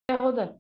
يا هدى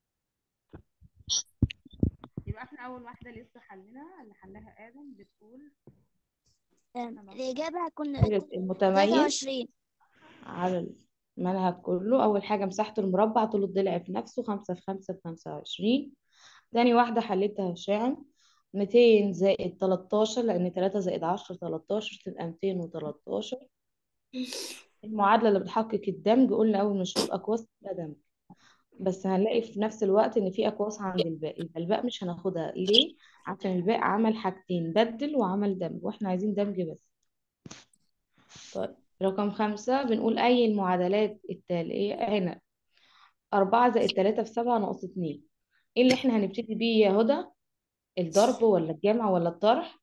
يبقى احنا اول واحده لسه حلنا اللي حلها ادم بتقول آم، الإجابة هتكون درجة المتميز 23 على المنهج كله أول حاجة مساحة المربع طول الضلع في نفسه خمسة في خمسة في خمسة وعشرين تاني واحدة حلتها هشام ميتين زائد تلاتاشر لأن تلاتة زائد عشرة تلاتاشر تبقى ميتين وتلاتاشر المعادلة اللي بتحقق الدمج قلنا أول ما نشوف أقواس تبقى دمج بس هنلاقي في نفس الوقت إن في أقواس عند الباء يبقى الباء مش هناخدها ليه؟ عشان الباء عمل حاجتين بدل وعمل دمج وإحنا عايزين دمج بس طيب رقم خمسة بنقول أي المعادلات التالية هنا أربعة زائد تلاتة في سبعة ناقص اتنين ايه اللي احنا هنبتدي بيه يا هدى الضرب ولا الجمع ولا الطرح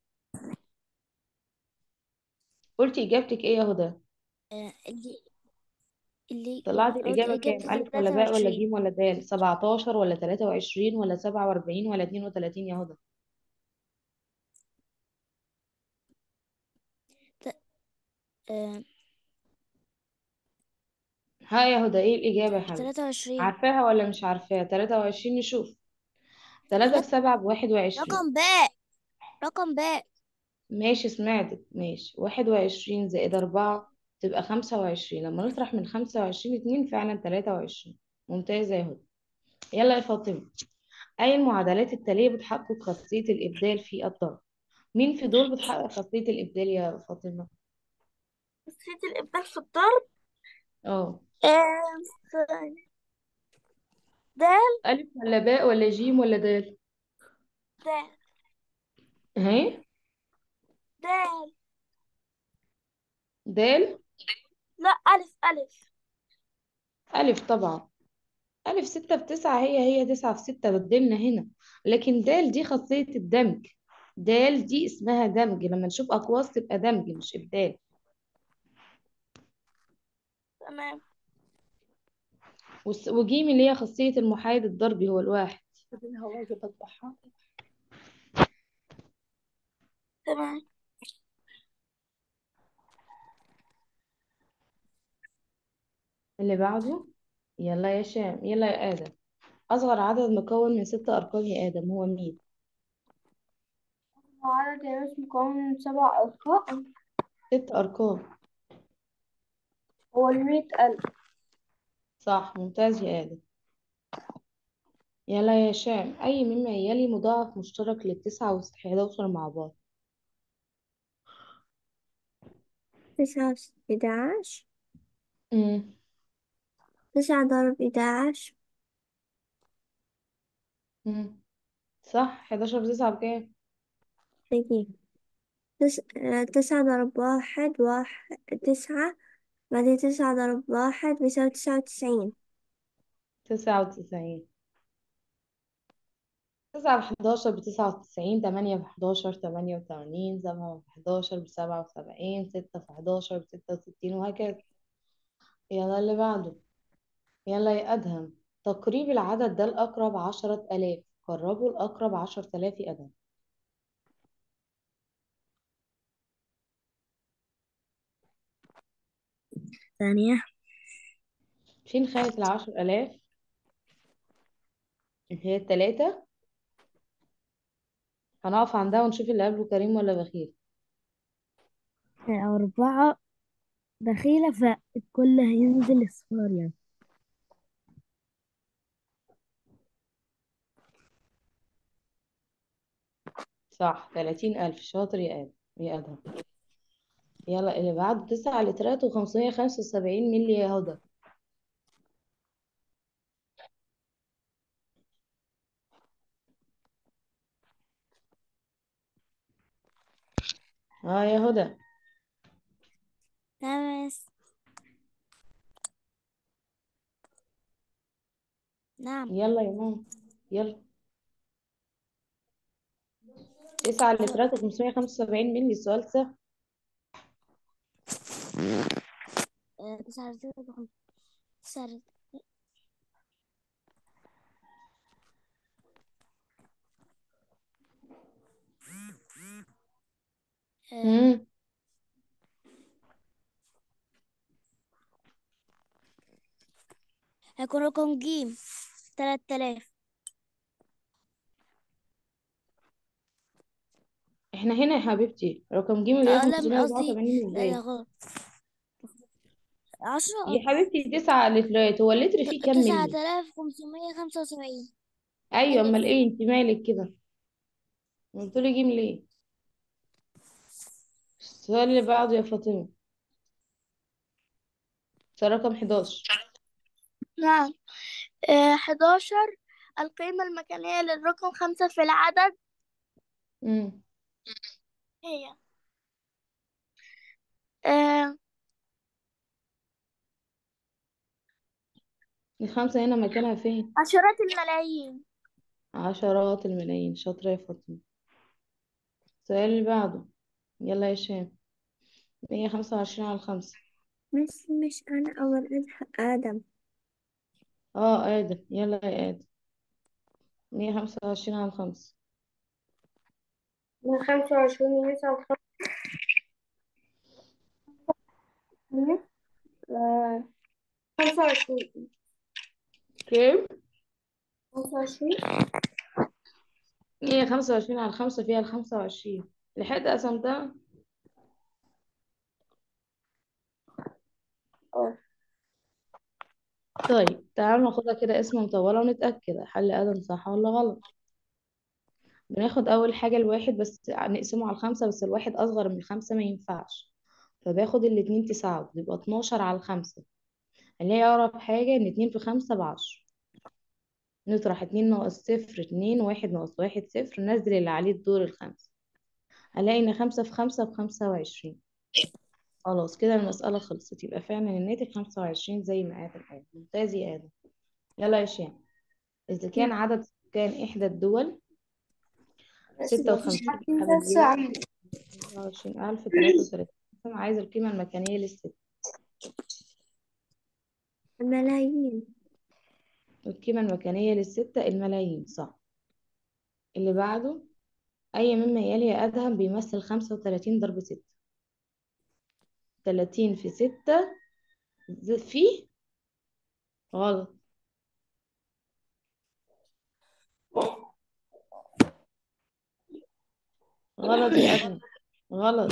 قلتي إجابتك ايه يا هدى آه، اللي اللي طلعتي قلت الإجابة إجابتي كام ألف ولا باء ولا 23 جيم ولا دال سبعتاشر ولا تلاتة وعشرين ولا سبعة وأربعين ولا اتنين وتلاتين يا هدى آه، ها يا هدى ايه الإجابة يا حبيبتي 23 عارفاها ولا مش عارفاها تلاتة وعشرين نشوف تلاتة في إجابة سبعة بواحد وعشرين رقم باء رقم باء ماشي سمعتك ماشي واحد وعشرين زائد أربعة تبقى خمسة وعشرين لما نطرح من خمسة وعشرين اتنين فعلا تلاتة وعشرين ممتازة يا هدى يلا يا فاطمة أي المعادلات التالية بتحقق خاصية الإبدال في الضرب مين في دول بتحقق خاصية الإبدال يا فاطمة نسيت الإبدال في الضرب اه آم، ثواني. دال ألف ولا باء ولا جيم ولا دال دال اهي دال دال لا ألف ألف ألف طبعا ألف ستة في تسعة هي هي تسعة في ستة بدلنا هنا لكن دال دي خاصية الدمج دال دي اسمها دمج لما نشوف أقواس تبقى دمج مش إبدال تمام والس- وجيم اللي هي خاصية المحايد الضربي هو الواحد تمام اللي بعده يلا يا شام يلا يا آدم أصغر عدد مكون من ست أرقام يا آدم هو مين؟ وعدد يونس مكون من سبع أرقام ست أرقام هو المية ألف صح ممتاز يا آدم يلا يا هشام أي مما يلي مضاعف مشترك للتسعة والحداشر مع بعض تسعة في إحداش امم تسعة ضرب إحداش امم صح حداشر في تسعة بكام؟ دقيقة تس... آه، تسعة ضرب واحد واحد تسعة بعدين تسعة ضرب واحد بيساوي تسعة وتسعين تسعة وتسعين تسعة في حداشر بتسعة وتسعين تمانية في حداشر تمانية وتمانين سبعة في حداشر بسبعة وسبعين ستة في حداشر بستة وستين وهكذا يلا اللي بعده يلا يا أدهم تقريب العدد ده الأقرب عشرة آلاف قربوا الأقرب عشرة آلاف يا أدهم ثانية فين خانة العشر آلاف اللي هي التلاتة هنقف عندها ونشوف اللي قبله كريم ولا بخيل أربعة دخيلة فالكل هينزل اصفار يعني صح تلاتين ألف شاطر يا آدم يا أدهم يلا اللي بعده تسعة لترات وخمسمية خمسة وسبعين ملي يا هدى اه يا هدى خمس نعم يلا يا ماما يلا تسعة لترات وخمسمية خمسة وسبعين ملي السؤال سهل آه، تسعة ستة خمسة تسعة آه، مم. هيكون رقم جيم تلات آلاف احنا هنا يا حبيبتي رقم ج اللي هي اه لا من قصدي 584 لا لا ازاي غلط عشرة يا حبيبتي تسعة لترات هو اللتر فيه كام تسعة ملي آلاف خمسمية خمسة وسبعين ايوه امال ايه انت مالك كده قلت لي ج ليه السؤال اللي بعده يا فاطمة سؤال رقم 11 نعم حداشر القيمة المكانية للرقم خمسة في العدد امم هي آه، الخمسة هنا مكانها فين عشرات الملايين عشرات الملايين شاطرة يا فاطمة السؤال اللي بعده يلا يا هشام 125 على الخمسة بس مش أنا أول أزهق آدم اه آدم يلا يا آدم 125 على الخمسة من خمسة وعشرين يسعة وخمسة خمسة وعشرين كام خمسة وعشرين 125 على الخمسة فيها الخمسة وعشرين لحد قسمتها اه طيب تعالوا ناخدها كده اسم مطولة ونتأكد حل آدم صح ولا غلط بناخد أول حاجة الواحد بس نقسمه على الخمسة بس الواحد أصغر من الخمسة ما ينفعش فباخد الاتنين تسعة يبقى اتناشر على الخمسة اللي هي أقرب حاجة إن اتنين في خمسة بعشرة نطرح اتنين ناقص صفر اتنين واحد ناقص واحد صفر ننزل اللي عليه الدور الخمسة هلاقي إن خمسة في خمسة بخمسة وعشرين خلاص كده المسألة خلصت يبقى فعلا الناتج خمسة وعشرين زي ما آدم قال ممتاز يا آدم يلا يا هشام إذا كان عدد سكان إحدى الدول بس ستة مفيش وخمسين حد ألف ينسى زيرو عنه وعشرين ألف تلاتة وتلاتين عايز القيمة المكانية للست الملايين القيمة المكانية للستة الملايين صح اللي بعده أي مما يلي يا أدهم بيمثل خمسة وتلاتين ضرب ستة تلاتين في ستة ز- في غلط غلط يا أدهم غلط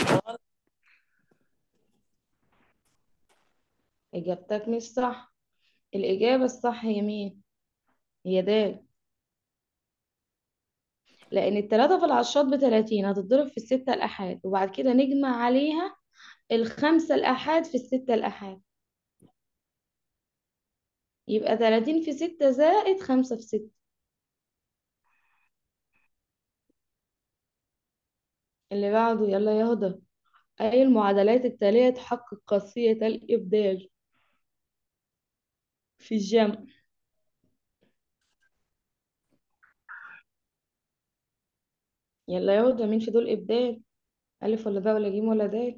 إجابتك مش صح الإجابة الصح هي مين؟ هي دال لأن التلاتة في العشرات بتلاتين هتتضرب في الستة الآحاد وبعد كده نجمع عليها الخمسة الآحاد في الستة الآحاد يبقى تلاتين في ستة زائد خمسة في ستة اللي بعده يلا يا هدى أي المعادلات التالية تحقق خاصية الإبدال في الجمع يلا يا هدى مين في دول إبدال ألف ولا باء ولا جيم ولا دال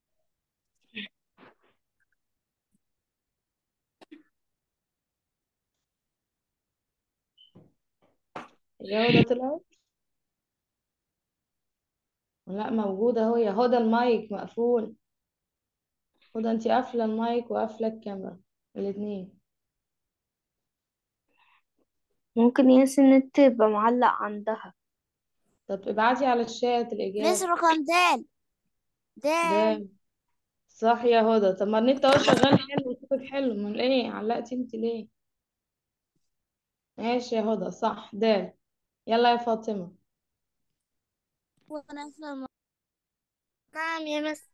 يا هدى طلعت لا موجودة اهو يا هدى المايك مقفول هدى انتي قافلة المايك وقافلة الكاميرا الاتنين ممكن ينسى النت يبقى معلق عندها طب ابعتي على الشات مس الإجابة رقم دال دال ده صح يا هدى طب ما النت اهو شغال حلو وصوتك حلو امال ايه علقتي انت ليه ماشي يا هدى صح دال يلا يا فاطمة وانا فاهمة نعم يا مس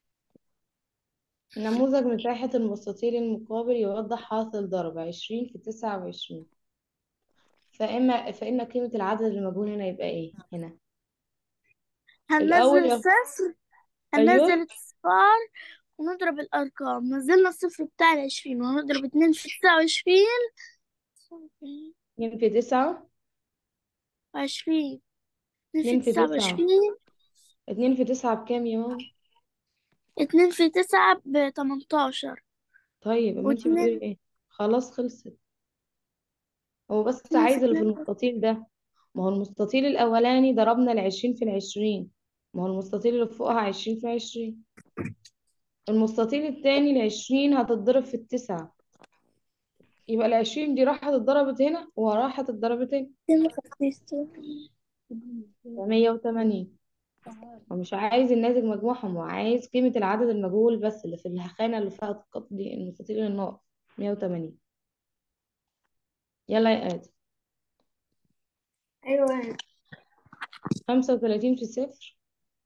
نموذج مساحة المستطيل المقابل يوضح حاصل ضرب عشرين في تسعة وعشرين فإما فإن قيمة العدد المجهول هنا يبقى ايه هنا الأول هننزل يا الصفر أيوه هننزل الصفار ونضرب الأرقام نزلنا الصفر بتاع العشرين وهنضرب اتنين في تسعة وعشرين اتنين في تسعة وعشرين اتنين في اتنين في تسعة تسعة وعشرين اتنين في تسعة بكام يا ماما اتنين في تسعة بتمنتاشر طيب اما انتي بتقولي واتنين ايه خلاص خلصت هو بس اتنين في عايز اللي في اتنين المستطيل ده ما هو المستطيل الأولاني ضربنا العشرين في العشرين ما هو المستطيل اللي فوقها عشرين في عشرين المستطيل التاني العشرين هتتضرب في التسعة يبقى العشرين دي راحت اتضربت هنا وراحت اتضربت هنا اتنين وخمسين مية وتمانين ومش عايز الناتج مجموعهم وعايز قيمة العدد المجهول بس اللي في الخانة اللي فيها الخط دي المستطيل الناقص مية وتمانين يلا يا آدم أيوة خمسة وتلاتين في صفر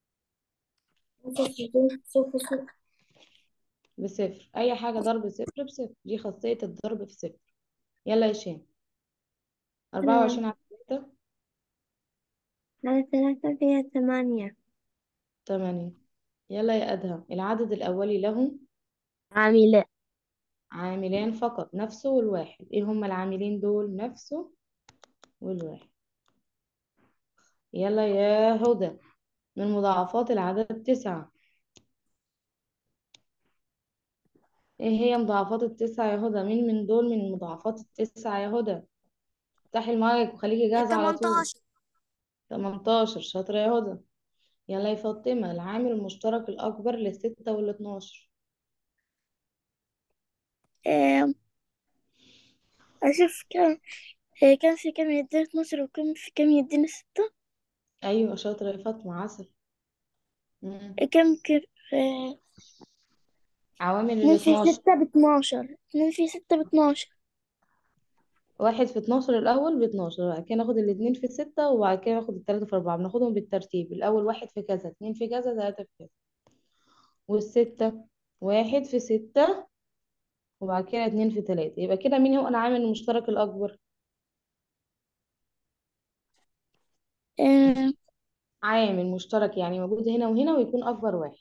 صفر بصفر أي حاجة ضرب صفر بصفر دي خاصية الضرب في صفر يلا يا شام أربعة وعشرين على تلاتة على ثلاثة فيها ثمانية تمانية يلا يا أدهم العدد الأولي له عاملة عاملان فقط نفسه والواحد ايه هما العاملين دول نفسه والواحد يلا يا هدى من مضاعفات العدد تسعة ايه هي مضاعفات التسعة يا هدى مين من دول من مضاعفات التسعة يا هدى افتحي المايك وخليكي جاهزة على طول تمنتاشر تمنتاشر شاطرة يا هدى يلا يا فاطمة العامل المشترك الأكبر للستة والاتناشر آم، أشوف كم آه، كم في كم يديني اتناشر وكم في كم يديني ستة أيوة شاطرة يا فاطمة عسل مم. كم كم آه، عوامل اتنين في الاتناشر ستة باتناشر اتنين في ستة باتناشر واحد في اتناشر الأول باتناشر بعد كده ناخد الاتنين في ستة وبعد كده ناخد التلاتة في أربعة بناخدهم بالترتيب الأول واحد في كذا اتنين في كذا تلاتة في كذا والستة واحد في ستة وبعد كده اتنين في تلاتة يبقى كده مين هو العامل المشترك الأكبر آه، عامل مشترك يعني موجود هنا وهنا ويكون أكبر واحد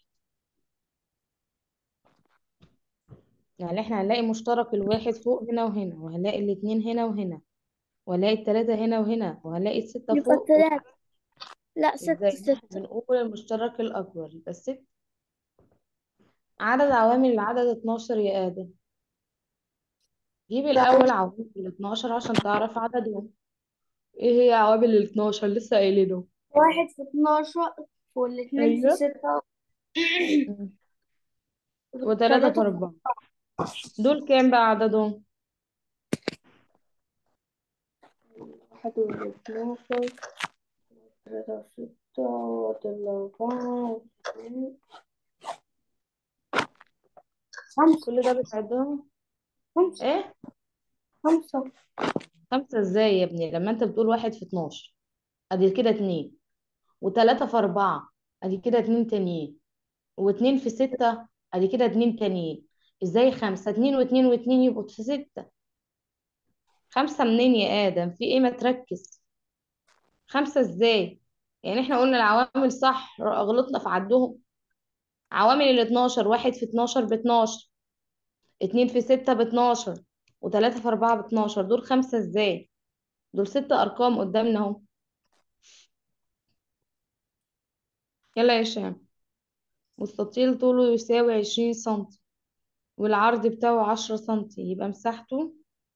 يعني احنا هنلاقي مشترك الواحد فوق هنا وهنا وهنلاقي الاتنين هنا وهنا وهنلاقي التلاتة هنا وهنا وهنلاقي الستة يبقى فوق تلاتة لا ستة ازاي احنا ستة بنقول المشترك الأكبر يبقى الست عدد عوامل العدد 12 يا آدم جيب الأول عوامل ال 12 عشان تعرف عددهم ايه هي عوامل ال 12 لسه قايلينه واحد في اتناشر والاتنين في ايوه ستة مم. وتلاتة في والتلاتة أربعة دول كام بقى عددهم واحد واتناشر تلاتة وستة وتلاتة أربعة واتنين خمسة كل ده بتعدهم خمسة ايه خمسة خمسة ازاي يا ابني لما انت بتقول واحد في 12 ادي كده اتنين وتلاتة في أربعة ادي كده اتنين تانيين واتنين في ستة ادي كده اتنين تانيين ازاي خمسة اتنين واتنين واتنين يبقوا في ستة خمسة منين يا آدم في ايه ما تركز خمسة ازاي يعني احنا قلنا العوامل صح غلطنا في عدهم عوامل ال 12 واحد في 12 ب 12 اتنين في ستة ب 12 وتلاتة في أربعة ب 12 دول خمسة ازاي دول ست أرقام قدامنا اهو يلا يا هشام مستطيل طوله يساوي عشرين سنتي والعرض بتاعه عشرة سنتي يبقى مساحته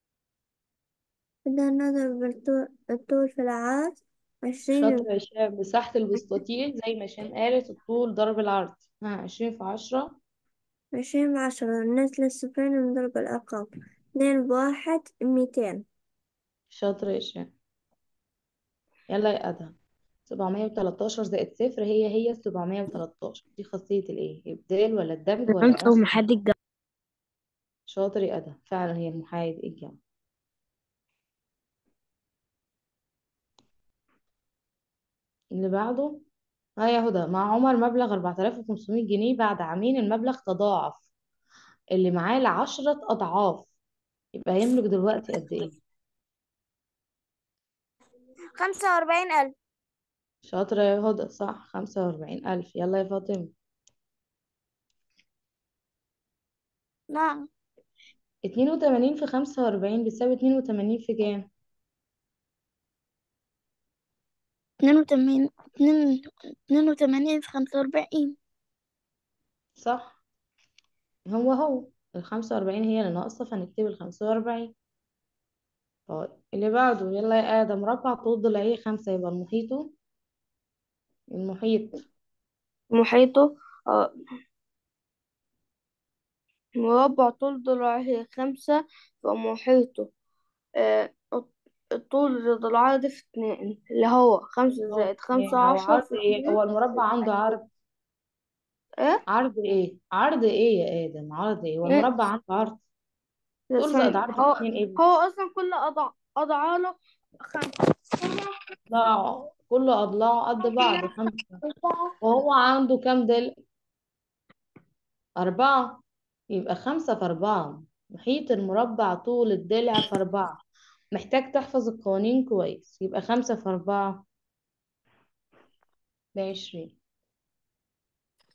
بدنا نضرب الطول, الطول في العرض عشرين شاطر يا هشام مساحة المستطيل زي ما هشام قالت الطول ضرب العرض ها عشرين في عشرة عشرين بعشرة ننزل الصفرين ونضرب الأرقام اثنين بواحد ميتين شاطر يا هشام يلا يا أدهم سبعمية وتلاتاشر زائد صفر هي هي سبعمية وتلاتاشر دي خاصية الإيه الإبدال ولا الدمج ولا انت القسم ومحد الجو شاطر يا أدهم فعلا هي المحايد الجمع اللي بعده ها يا هدى مع عمر مبلغ 4500 جنيه بعد عامين المبلغ تضاعف اللي معاه لعشرة أضعاف يبقى هيملك دلوقتي قد إيه خمسة وأربعين ألف شاطرة يا هدى صح خمسة وأربعين ألف يلا يا فاطمة نعم اتنين وتمانين في خمسة وأربعين بتساوي اتنين وتمانين في كام اتنين وتمانين اتنين اتنين وتمانين في خمسة وأربعين صح هو هو الخمسة وأربعين هي اللي ناقصة فنكتب الخمسة وأربعين طيب اللي بعده يلا يا آدم ربع طول ضلعيه خمسة يبقى المحيط المحيط محيطه مربع طول ضلع هي خمسة في محيطه آه، طول العرض في اتنين اللي هو خمسة هو زائد خمسة هو عشر عرض في ايه اتنين هو المربع عنده يبقى عرض ايه عرض ايه عرض ايه يا ادم عرض ايه هو ايه المربع عنده عرض طول زائد ثانية عرض هو اتنين ايه هو أصلا كل أضع أضعاله خمسة لا كل اضلاعه قد بعض خمسة وهو عنده كام ضلع أربعة يبقى خمسة في أربعة محيط المربع طول الضلع في أربعة محتاج تحفظ القوانين كويس يبقى خمسة في أربعة بعشرين